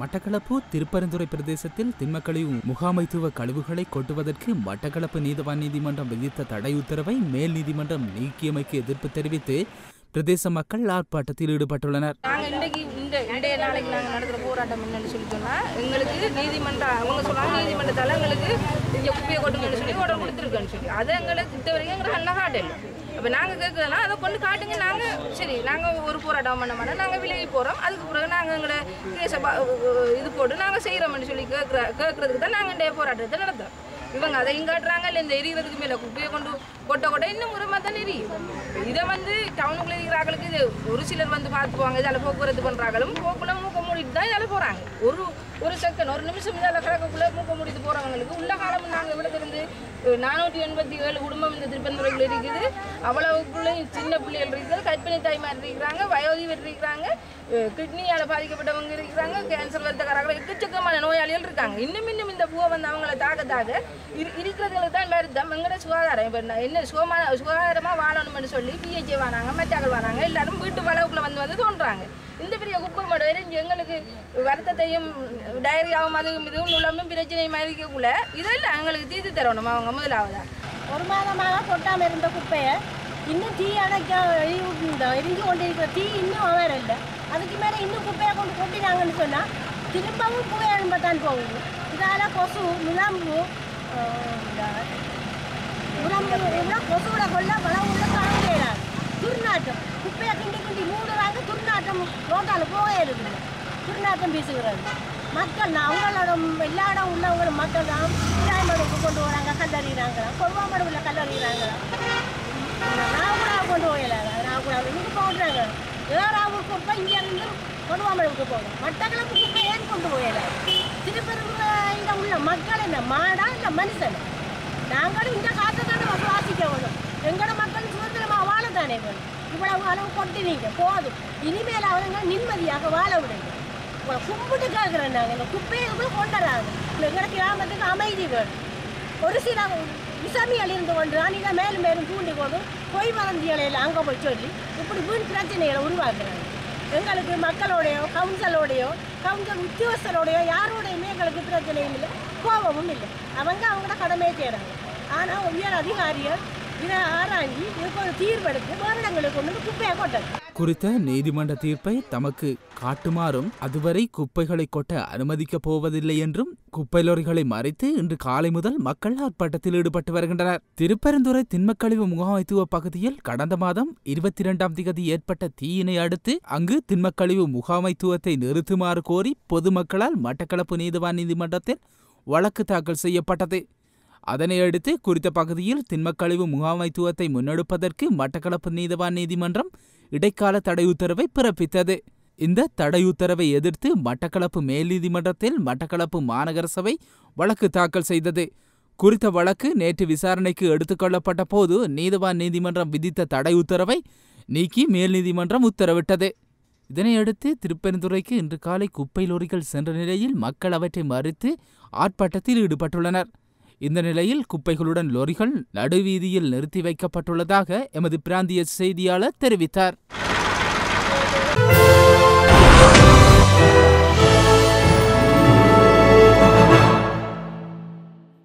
மட்டக்களப்பு திருப்பரந்துறை பிரதேசத்தில் திண்மக்கழிவு முகாமைத்துவ கழிவுகளை கொட்டுவதற்கு மட்டக்களப்பு நீதவான் நீதிமன்றம் விதித்த தடை உத்தரவை மேல் நீதிமன்றம் நீக்கியமைக்கு எதிர்ப்பு தெரிவித்து பிரதேச மக்கள் ஆர்ப்பாட்டத்தில் ஈடுபட்டுள்ளனர் நாங்கள் இன்றைக்கு இந்த இன்றைய நாளைக்கு நாங்கள் நடத்துகிற போராட்டம் என்னன்னு சொல்லி சொன்னால் எங்களுக்கு நீதிமன்றம் அவங்க சொன்னாங்க நீதிமன்றத்தால் எங்களுக்கு இங்கே குப்பையை கொட்டுங்கன்னு சொல்லி ஆர்டர் கொடுத்துருக்கேன்னு சொல்லி அதை எங்களுக்கு இது வரைக்கும் எங்களுக்கு நல்லா காட்டல அப்போ நாங்கள் கேட்குறதுனா அதை கொண்டு காட்டுங்க நாங்கள் சரி நாங்கள் ஒரு போராட்டம் பண்ண மாட்டோம் நாங்கள் விலகி போகிறோம் அதுக்கு பிறகு நாங்கள் எங்களை கேஸை பா- இது போட்டு நாங்கள் செய்கிறோம்னு சொல்லி கேட்குற கேட்குறதுக்கு தான் நாங்கள் இன்றைய போராட்டத்தை நடத்துகிறோம் இவங்க அதையும் காட்டுறாங்க இல்லை இந்த எரியறதுக்கு மேலே குப்பையை கொண்டு கொட்ட கொட்ட இன்னும் முறைமாக தான் எரியும் இதை வந்து டவுனுக்குள்ள இருக்கிறாங்களுக்கு இது ஒரு சிலர் வந்து பார்த்துக்குவாங்க இதால் போக்குவரத்து பண்ணுறாங்களும் போக்குள்ள மூக்க மூடிட்டு தான் இதால் போகிறாங்க ஒரு ஒரு செகண்ட் ஒரு நிமிஷம் இதால் கிடக்கக்குள்ள மூக்க மூடிட்டு போகிறவங்களுக்கு உள்ள காலம் நாங்கள் விட இருந்து நானூற்றி எண்பத்தி ஏழு குடும்பம் இந்த திருப்பந்துறையில் இருக்குது அவ்வளவுக்குள்ள சின்ன பிள்ளைகள் இருக்குது கற்பிணி தாய்மார் இருக்கிறாங்க வயோதிபர் இருக்கிறாங்க கிட்னியால் பாதிக்கப்பட்டவங்க இருக்கிறாங்க கேன்சர் வருத்தக்காரர்கள் எக்கச்சக்கமான நோயாளிகள் இருக்காங்க இன்னும் இன்னும் இந்த பூவை வந்து அவங்கள தாக்க தாக்க இரு இருக்கிறதுங்களுக்கு தான் வருத்தம் எங்கட சுகாதாரம் இப்போ என்ன சுகமா சுகாதாரமாக வாழணும்னு சொல்லி பிஹெச்ஏ வராங்க மெட்டாக்கள் வராங்க எல்லாரும் வீட்டு வளவுக்குள்ள வந்து வந்து தோன்றாங்க இந்த பெரிய குப்பை மட்டும் எரிஞ்சு எங்களுக்கு வருத்தத்தையும் டயரியாவும் அதுவும் இதுவும் உள்ளமும் பிரச்சனையும் இருக்கக்குள்ள இதெல்லாம் எங்களுக்கு தீர்த்து தரணும் அவங்க முதலாவதா ஒரு மாதமாக கொட்டாமல் இருந்த குப்பையை இன்னும் தீ அணைக்க எரி- இந்த எரிஞ்சு கொண்டிருக்கிற தீ இன்னும் வரல அதுக்கு மேலே இன்னும் குப்பையை கொண்டு கொட்டினாங்கன்னு சொன்னால் திரும்பவும் புகை எழும்பத்தான் போகுது இதால் கொசு முலாம்பு ஆஹ், இந்த முலாம்பு எல்லாம் கொசுவோட கொள்ள பலம் உள்ள காணலாம் துர்நாற்றம் குப்பையை கிண்டி கிண்டி மூடுறாங்க துர்நாற்றம் ரோட்டால் போகவே இருக்குது துர்நாற்றம் வீசுகிறது மக்கள் நான் அவங்களோட எல்லா இடம் உள்ளவங்க மக்கள் தான் விராய்மடுக்கு கொண்டு வராங்க கல்லறிகிறாங்க கொள்வாமடுவில் கல்லறிகிறாங்க நான் கூட கொண்டு போகல நான் கூட இங்கே போடுறாங்க ஏறாவுக்கு குப்பை இங்கேருந்து கொடுவாமலுக்கு போகணும் மட்டக்களப்பு குப்பை ஏன் கொண்டு போகல திருப்பெருமையில் உள்ள மக்கள் என்ன மாடா இல்லை மனுஷன் நாங்களும் இந்த காற்றை தானே சுவாசிக்க வேணும் எங்களோட மக்கள் சுதந்திரமாக வாழ தானே வேணும் இவ்வளவு அளவு கொட்டினீங்க போதும் இனிமேல் அவங்க நிம்மதியாக வாழ விடுங்க உங்களை கும்பிட்டு கேட்குறேன் நாங்கள் இந்த குப்பையை கூட கொண்டுறாங்க எங்களோட கிராமத்துக்கு அமைதி வேணும் ஒரு சில விசாமிகள் இருந்து கொண்டு தான் இதை மேலும் மேலும் தூண்டி கொண்டு பொய் வதந்திகளை எல்லாம் அங்கே போய் சொல்லி இப்படி வீண் பிரச்சனைகளை உருவாக்குறாங்க எங்களுக்கு மக்களோடையோ கவுன்சிலோடையோ கவுன்சில் உத்தியோகஸ்தரோடையோ யாரோடையுமே எங்களுக்கு பிரச்சனையும் இல்லை கோபமும் இல்லை அவங்க அவங்களோட கடமையை செய்கிறாங்க ஆனால் உயர் அதிகாரிகள் இதை ஆராய்ச்சி இதுக்கு ஒரு தீர்வெடுத்து மாநிலங்களுக்கு கொண்டு வந்து குப்பையை கொட்டது குறித்த நீதிமன்ற தீர்ப்பை தமக்கு காட்டுமாறும் அதுவரை குப்பைகளை கொட்ட அனுமதிக்கப் போவதில்லை என்றும் குப்பை லோரிகளை மறைத்து இன்று காலை முதல் மக்கள் ஆர்ப்பாட்டத்தில் ஈடுபட்டு வருகின்றனர் திருப்பரந்துறை திண்மக்கழிவு முகாமைத்துவ பகுதியில் கடந்த மாதம் இருபத்தி இரண்டாம் திகதி ஏற்பட்ட தீயினை அடுத்து அங்கு திண்மக்கழிவு முகாமைத்துவத்தை நிறுத்துமாறு கோரி பொதுமக்களால் மட்டக்களப்பு நீதிவான் நீதிமன்றத்தில் வழக்கு தாக்கல் செய்யப்பட்டது அதனை அடுத்து குறித்த பகுதியில் திண்மக்கழிவு முகாமைத்துவத்தை முன்னெடுப்பதற்கு மட்டக்களப்பு நீதவான் நீதிமன்றம் இடைக்கால தடை உத்தரவை பிறப்பித்தது இந்த தடை உத்தரவை எதிர்த்து மட்டக்களப்பு மேல் நீதிமன்றத்தில் மட்டக்களப்பு மாநகர சபை வழக்கு தாக்கல் செய்தது குறித்த வழக்கு நேற்று விசாரணைக்கு எடுத்துக்கொள்ளப்பட்ட போது நீதவான் நீதிமன்றம் விதித்த தடை உத்தரவை நீக்கி மேல் நீதிமன்றம் உத்தரவிட்டது இதனையடுத்து திருப்பெருந்துறைக்கு இன்று காலை குப்பை லோரிகள் சென்ற நிலையில் மக்கள் அவற்றை மறித்து ஆர்ப்பாட்டத்தில் ஈடுபட்டுள்ளனர் இந்த நிலையில் குப்பைகளுடன் லோரிகள் நடுவீதியில் நிறுத்தி வைக்கப்பட்டுள்ளதாக எமது பிராந்திய செய்தியாளர் தெரிவித்தார்